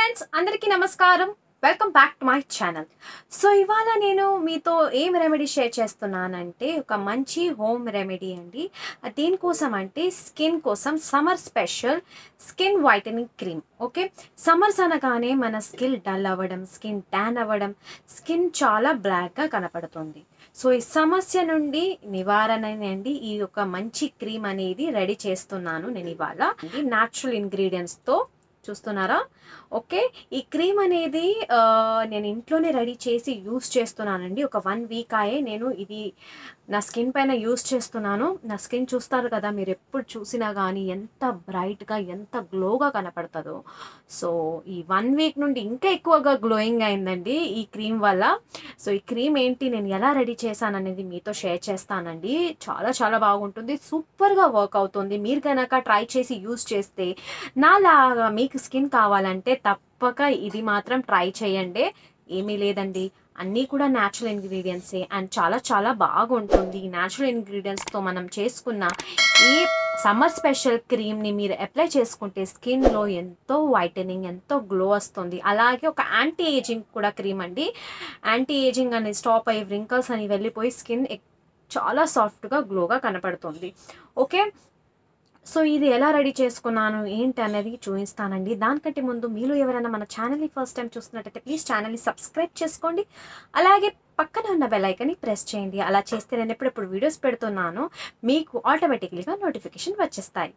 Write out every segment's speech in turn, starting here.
friends అందరికీ నమస్కారం welcome back to my channel so ఇవాళ నేను మీతో ఏం రెమెడీ షేర్ చేస్తున్నానంటే ఒక మంచి హోమ్ రెమెడీ అండి అది దేనికోసం అంటే స్కిన్ కోసం summer special skin whitening cream okay summers అనగానే మన స్కిన్ డల్ అవ్వడం స్కిన్ ట్యాన్ అవ్వడం స్కిన్ చాలా బ్లాక్గా కనపడుతుంది సో ఈ సమస్య నుండి నివారణ అండి ఈ యొక్క మంచి క్రీమ్ అనేది రెడీ చేస్తున్నాను నేను ఇవాళ న్యాచురల్ ఇంగ్రీడియంట్స్తో చూస్తున్నారా ఓకే ఈ క్రీమ్ అనేది ఆ, నేను ఇంట్లోనే రెడీ చేసి యూస్ చేస్తున్నానండి ఒక వన్ వీక్ అయ్యే నేను ఇది నా స్కిన్ పైన యూస్ చేస్తున్నాను నా స్కిన్ చూస్తారు కదా మీరు ఎప్పుడు చూసినా కానీ ఎంత బ్రైట్గా ఎంత గ్లోగా కనపడుతుందో సో ఈ వన్ వీక్ నుండి ఇంకా ఎక్కువగా గ్లోయింగ్ అయిందండి ఈ క్రీమ్ వల్ల సో ఈ క్రీమ్ ఏంటి నేను ఎలా రెడీ చేశాను అనేది మీతో షేర్ చేస్తానండి చాలా చాలా బాగుంటుంది సూపర్గా వర్క్ అవుతుంది మీరు కనుక ట్రై చేసి యూస్ చేస్తే నాలాగా మీకు స్కిన్ కావాలంటే తప్పక ఇది మాత్రం ట్రై చేయండి ఏమీ లేదండి అన్నీ కూడా న్యాచురల్ ఇంగ్రీడియంట్సే అండ్ చాలా చాలా బాగుంటుంది ఈ న్యాచురల్ ఇంగ్రీడియంట్స్తో మనం చేసుకున్న ఈ సమ్మర్ స్పెషల్ క్రీమ్ని మీరు అప్లై చేసుకుంటే స్కిన్లో ఎంతో వైటనింగ్ ఎంతో గ్లో వస్తుంది అలాగే ఒక యాంటీ ఏజింగ్ కూడా క్రీమ్ అండి యాంటీ ఏజింగ్ అనేది స్టాప్ అయ్యి వ్రింకల్స్ అని వెళ్ళిపోయి స్కిన్ చాలా సాఫ్ట్గా గ్లోగా కనపడుతుంది ఓకే సో ఇది ఎలా రెడీ చేసుకున్నాను ఏంటి అనేది చూపిస్తానండి దానికంటే ముందు మీరు ఎవరైనా మన ఛానల్ని ఫస్ట్ టైం చూస్తున్నట్టయితే ప్లీజ్ ఛానల్ని సబ్స్క్రైబ్ చేసుకోండి అలాగే పక్కన ఉన్న బెల్ ఐకన్ని ప్రెస్ చేయండి అలా చేస్తే నేను ఎప్పుడెప్పుడు వీడియోస్ పెడుతున్నానో మీకు ఆటోమేటిక్లీగా నోటిఫికేషన్ వచ్చేస్తాయి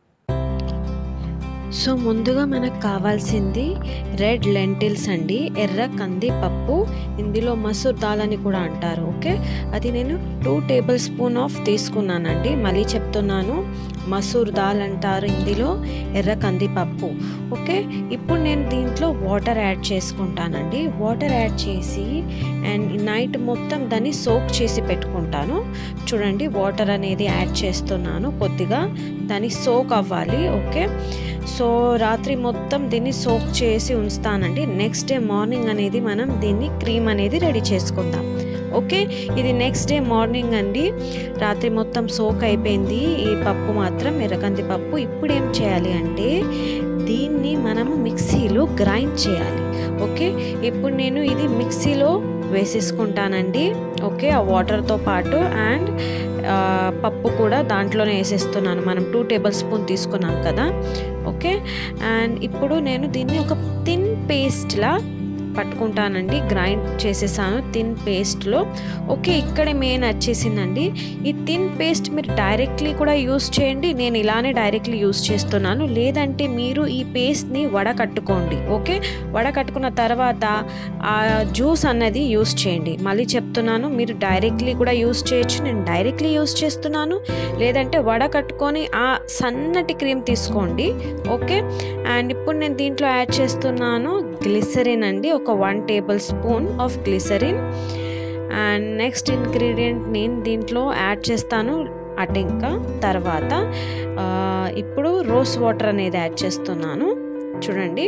సో ముందుగా మనకు కావాల్సింది రెడ్ లెంటిల్స్ అండి ఎర్ర కంది పప్పు ఇందులో మసూర్ దాల్ అని కూడా అంటారు ఓకే అది నేను టూ టేబుల్ స్పూన్ ఆఫ్ తీసుకున్నానండి మళ్ళీ చెప్తున్నాను మసూర్ దాల్ అంటారు ఇందులో ఎర్ర కంది పప్పు ఓకే ఇప్పుడు నేను దీంట్లో వాటర్ యాడ్ చేసుకుంటానండి వాటర్ యాడ్ చేసి అండ్ నైట్ మొత్తం దాన్ని సోక్ చేసి పెట్టుకుంటాను చూడండి వాటర్ అనేది యాడ్ చేస్తున్నాను కొద్దిగా దాన్ని సోక్ అవ్వాలి ఓకే సో రాత్రి మొత్తం దీన్ని సోక్ చేసి ఉంచుతానండి నెక్స్ట్ డే మార్నింగ్ అనేది మనం దీన్ని క్రీమ్ అనేది రెడీ చేసుకుందాం ఓకే ఇది నెక్స్ట్ డే మార్నింగ్ అండి రాత్రి మొత్తం సోక్ అయిపోయింది ఈ పప్పు మాత్రం ఎర్రకంది పప్పు ఇప్పుడు ఏం చేయాలి అంటే దీన్ని మనము మిక్సీలో గ్రైండ్ చేయాలి ఓకే ఇప్పుడు నేను ఇది మిక్సీలో వేసేసుకుంటానండి ఓకే ఆ వాటర్తో పాటు అండ్ ఆ, పప్పు కూడా దాంట్లోనే వేసేస్తున్నాను మనం టూ టేబుల్ స్పూన్ తీసుకున్నాం కదా ఓకే అండ్ ఇప్పుడు నేను దీన్ని ఒక థిన్ పేస్ట్లా పట్టుకుంటానండి గ్రైండ్ చేసేసాను థిన్ పేస్ట్లో ఓకే ఇక్కడే మెయిన్ వచ్చేసిందండి ఈ థిన్ పేస్ట్ మీరు డైరెక్ట్లీ కూడా యూస్ చేయండి నేను ఇలానే డైరెక్ట్లీ యూస్ చేస్తున్నాను లేదంటే మీరు ఈ పేస్ట్ని వడకట్టుకోండి ఓకే వడకట్టుకున్న తర్వాత ఆ జ్యూస్ అన్నది యూస్ చేయండి మళ్ళీ చెప్తున్నాను మీరు డైరెక్ట్లీ కూడా యూస్ చేయొచ్చు నేను డైరెక్ట్లీ యూస్ చేస్తున్నాను లేదంటే వడకట్టుకొని ఆ సన్నటి క్రీమ్ తీసుకోండి ఓకే అండ్ ఇప్పుడు నేను దీంట్లో యాడ్ చేస్తున్నాను గ్లిసరిన్ అండి ఒక one tablespoon of glycerin and next ingredient నేను దీంట్లో యాడ్ చేస్తాను అటింక తర్వాత ఆ, ఇప్పుడు రోస్ వాటర్ అనేది యాడ్ చేస్తున్నాను చూడండి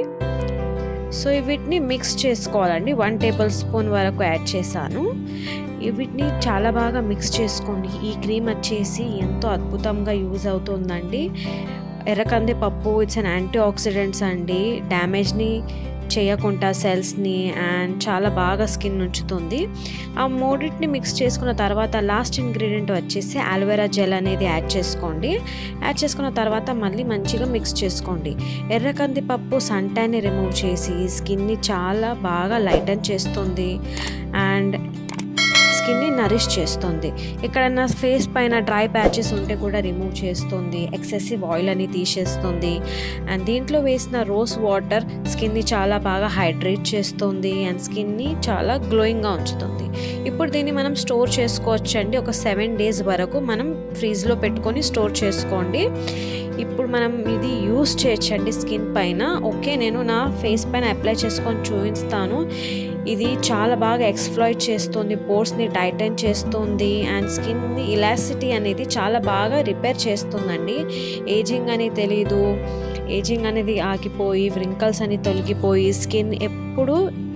సో వీటిని మిక్స్ చేసుకోవాలండి వన్ టేబుల్ స్పూన్ వరకు యాడ్ చేశాను ఈ వీటిని చాలా బాగా మిక్స్ చేసుకోండి ఈ క్రీమ్ వచ్చేసి ఎంతో అద్భుతంగా యూజ్ అవుతుందండి ఎర్రకంది పప్పు ఇట్స్ అన్ యాంటీ ఆక్సిడెంట్స్ అండి డ్యామేజ్ని చేయకుండా సెల్స్ని అండ్ చాలా బాగా స్కిన్ ఉంచుతుంది ఆ మూడింటిని మిక్స్ చేసుకున్న తర్వాత లాస్ట్ ఇంగ్రీడియంట్ వచ్చేసి ఆలోవెరా జెల్ అనేది యాడ్ చేసుకోండి యాడ్ చేసుకున్న తర్వాత మళ్ళీ మంచిగా మిక్స్ చేసుకోండి ఎర్రకంది పప్పు సంటాన్ని రిమూవ్ చేసి స్కిన్ని చాలా బాగా లైటన్ చేస్తుంది అండ్ స్కిన్ని నరిష్ చేస్తుంది ఎక్కడన్నా ఫేస్ పైన డ్రై ప్యాచెస్ ఉంటే కూడా రిమూవ్ చేస్తుంది ఎక్సెసివ్ ఆయిల్ అని తీసేస్తుంది అండ్ దీంట్లో వేసిన రోజ్ వాటర్ స్కిన్ని చాలా బాగా హైడ్రేట్ చేస్తుంది అండ్ స్కిన్ని చాలా గ్లోయింగ్గా ఉంచుతుంది ఇప్పుడు దీన్ని మనం స్టోర్ చేసుకోవచ్చు అండి ఒక సెవెన్ డేస్ వరకు మనం ఫ్రీజ్లో పెట్టుకొని స్టోర్ చేసుకోండి ఇప్పుడు మనం ఇది యూస్ చేయొచ్చండి స్కిన్ పైన ఓకే నేను నా ఫేస్ పైన అప్లై చేసుకొని చూపిస్తాను ఇది చాలా బాగా ఎక్స్ప్లాయిట్ చేస్తుంది పోర్స్ని టైటన్ చేస్తుంది అండ్ స్కిన్ ఇలాసిటీ అనేది చాలా బాగా రిపేర్ చేస్తుందండి ఏజింగ్ అని తెలీదు ఏజింగ్ అనేది ఆగిపోయి వ్రింకల్స్ అని తొలగిపోయి స్కిన్ ఎప్పుడు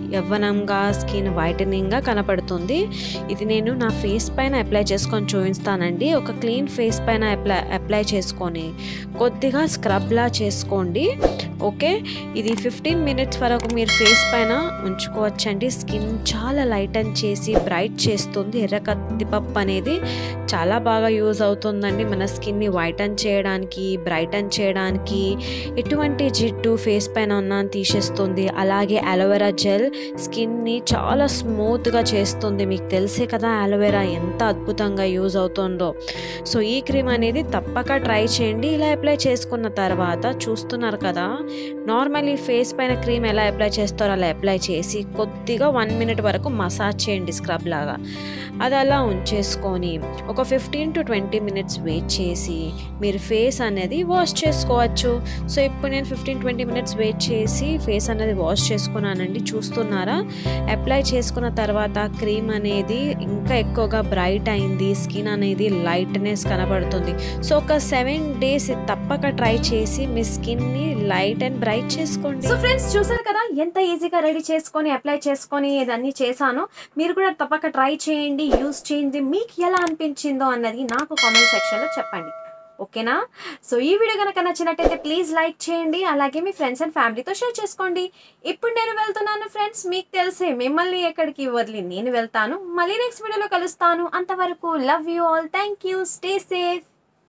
యవ్వనంగా స్కిన్ వైటనింగ్గా కనపడుతుంది ఇది నేను నా ఫేస్ పైన అప్లై చేసుకొని చూపిస్తానండి ఒక క్లీన్ ఫేస్ పైన అప్లై అప్లై చేసుకొని కొద్దిగా స్క్రబ్లా చేసుకోండి ఓకే ఇది ఫిఫ్టీన్ మినిట్స్ వరకు మీరు ఫేస్ పైన ఉంచుకోవచ్చండి స్కిన్ చాలా లైటన్ చేసి బ్రైట్ చేస్తుంది ఎర్ర కందిపప్పు అనేది చాలా బాగా యూజ్ అవుతుందండి మన స్కిన్ని వైటన్ చేయడానికి బ్రైటన్ చేయడానికి ఎటువంటి జిడ్డు ఫేస్ పైన ఉన్న తీసేస్తుంది అలాగే అలోవెరా జెల్ స్కిన్ని చాలా స్మూత్గా చేస్తుంది మీకు తెలిసే కదా అలోవెరా ఎంత అద్భుతంగా యూజ్ అవుతుందో సో ఈ క్రీమ్ అనేది తప్పక ట్రై చేయండి ఇలా అప్లై చేసుకున్న తర్వాత చూస్తున్నారు కదా నార్మల్లీ ఫేస్ పైన క్రీమ్ ఎలా అప్లై చేస్తారో అలా అప్లై చేసి కొద్దిగా వన్ మినిట్ వరకు మసాజ్ చేయండి స్క్రబ్ లాగా అది అలా ఉంచేసుకొని ఒక fifteen to twenty minutes wait చేసి మీరు ఫేస్ అనేది వాష్ చేసుకోవచ్చు సో ఇప్పుడు నేను ఫిఫ్టీన్ ట్వంటీ మినిట్స్ వెయిట్ చేసి ఫేస్ అనేది వాష్ చేసుకున్నానండి చూస్తున్నారా అప్లై చేసుకున్న తర్వాత క్రీమ్ అనేది ఇంకా ఎక్కువగా బ్రైట్ అయింది స్కిన్ అనేది లైట్నెస్ కనబడుతుంది సో ఒక సెవెన్ డేస్ తప్పక ట్రై చేసి మీ స్కిన్ని లైట్ అండ్ బ్రైట్ చేసుకోండి సో ఫ్రెండ్స్ చూసారు కదా ఎంత ఈజీగా రెడీ చేసుకొని అప్లై చేసుకొని ఇదన్నీ చేశాను మీరు కూడా తప్పక ట్రై చేయండి యూస్ చేయండి మీకు ఎలా అనిపించిందో అన్నది నాకు కామెంట్ సెక్షన్లో చెప్పండి ఓకేనా సో ఈ వీడియో కనుక నచ్చినట్టయితే ప్లీజ్ లైక్ చేయండి అలాగే మీ ఫ్రెండ్స్ అండ్ ఫ్యామిలీతో షేర్ చేసుకోండి ఇప్పుడు నేను వెళ్తున్నాను ఫ్రెండ్స్ మీకు తెలిసే మిమ్మల్ని ఎక్కడికి వదిలి నేను వెళ్తాను మళ్ళీ నెక్స్ట్ వీడియోలో కలుస్తాను అంతవరకు love you all thank you stay safe